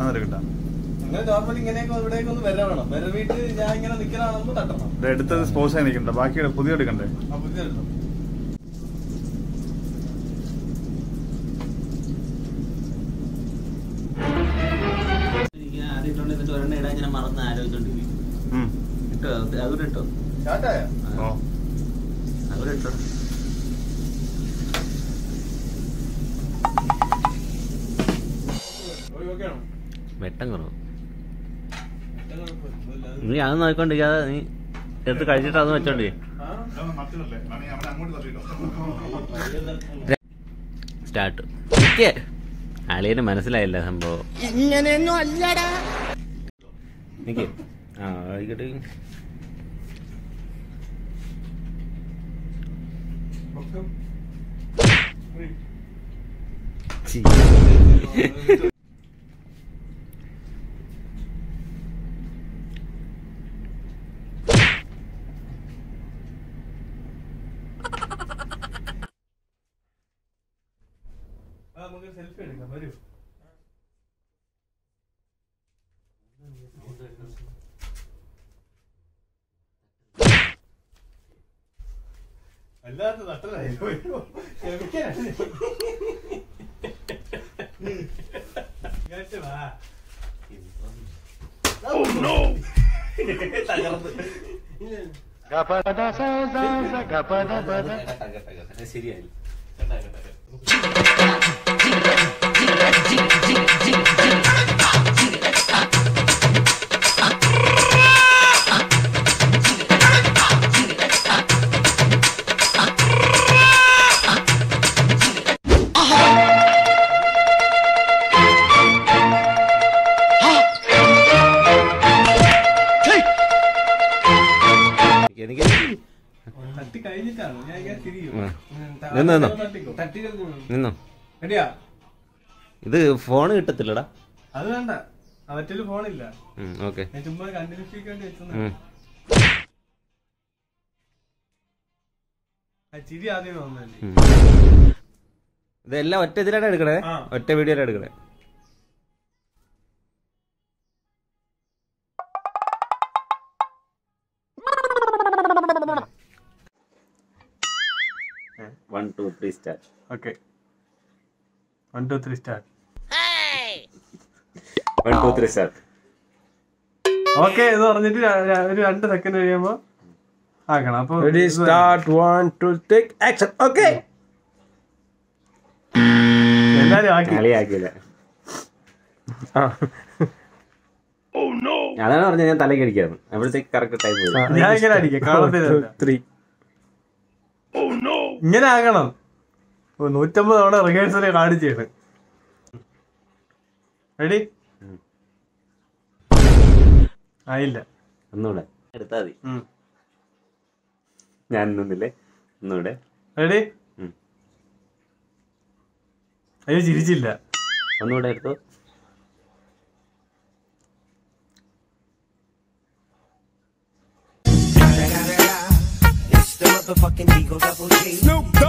എന്നാ നിരക്കട്ടാ അങ്ങനെ നോർമലി ഇങ്ങനെയൊക്കെ ഇവിടേക്ക് ഒന്ന് വരവേണം വരവിട്ട് ഞാൻ ഇങ്ങനെ നിൽക്കണാണെന്ന് തട്ടണം ഇത് എടുത്തത് സ്പോർട്സ് ആയി നിൽക്കണ്ട ബാക്കി പുതിയ എടുക്കണ്ടേ ആ പുതിയ എടുക്കണം എനിക്ക് ആദ്യം ഇട്ടോണ്ട് എന്നിട്ട് ഒരെണ്ണം ഇടാൻ ഇങ്ങനെ മറന്ന് ആലോചിച്ചോണ്ടിരിക്കും ഉം. ഇട്ടോ അത് അതുകൂടെ ഇട്ടോ സ്റ്റാർട്ടായോ ഓ അതുകൂടെ ഇട്ടോ ഓക്കെ ആണോ വെട്ടം കുറവ് ഒറ്റ കുഴപ്പമില്ല. അത് നീ അത് നോക്കിക്കൊണ്ടിരിക്കാതെ നീ എടുത്ത് കഴിച്ചിട്ട് അത് വെച്ചോണ്ടി ആ? സ്റ്റാർട്ട് ആളിയന് മനസ്സിലായില്ല സംഭവം ഇങ്ങനെയൊന്നും അല്ലടാ നിക്ക് ആ ആയിക്കോട്ടെ പൊക്കം. ഉയ്. ഛീ. ആ, നമുക്ക് സെൽഫി എടുക്കാം വരൂ അല്ലാത്ത തട്ടലായിരുന്നു ക്ഷമിക്കാനാണ് ഇങ്ങോട്ട് വാ. തകർന്ന്. ശരിയായി കേട്ടാ, കേട്ടാ, കേട്ടാ. എനിക്ക് തട്ടി കഴിഞ്ഞിട്ടാണ് ഞാൻ ഇങ്ങനെ തിരിയും ആ. ഉം, ത- നിന്ന് നിന്നോ. തട്ടിക്കോ. തട്ടി കഴിഞ്ഞു. നിന്നോ റെഡിയാ ഇത് ഫോൺ കിട്ടത്തില്ലടാ അത് വേണ്ട മറ്റൊരു ഫോണില്ല ഓക്കെ ഞാൻ ചുമ്മാ കണ്ടിന്യൂസിക്ക് വേണ്ടി വെച്ചത് ആ ചിരി ആദ്യം വന്നല്ലേ ഇതെല്ലാം ഒറ്റ ഇതിലാണ് എടുക്കണേ ആ. ഒറ്റ വീഡിയോയിലാണ് എടുക്കണേ one two three star okay one two three start one two three star okay എന്ന് പറഞ്ഞിട്ട് ര- ര- ഒരു രണ്ട് സെക്കൻഡ് കഴിയുമ്പോ ആക്കണം അപ്പൊ Ready, start, one, two, take, action. Okay. എല്ലാരും ആക്കി കളിയാക്കിയില്ല അതാണ് പറഞ്ഞത് ഞാൻ തലയ്ക്ക് അടിക്കാന്ന് അവിടത്തേക്ക് കറക്റ്റ് ടൈം പോയി ഞാൻ ഇങ്ങനെ അടിക്കാം കാണത്തില്ല Three. ഇങ്ങനെ ആക്കണം ഓ, നൂറ്റമ്പത് തവണ റിഹേഴ്സൽ കാണിച്ചാണ് റെഡി ഉം. ആയില്ല ഒന്നുകൂടെ എടുത്താ മതി ഉം. ഞാൻ നിന്നില്ലേ ഒന്നുകൂടെ റെഡി ഉം. അയ്യോ ചിരിച്ചില്ല ഒന്നുകൂടെ എടുത്തു It's the motherfucking Eagle Double G. Snoop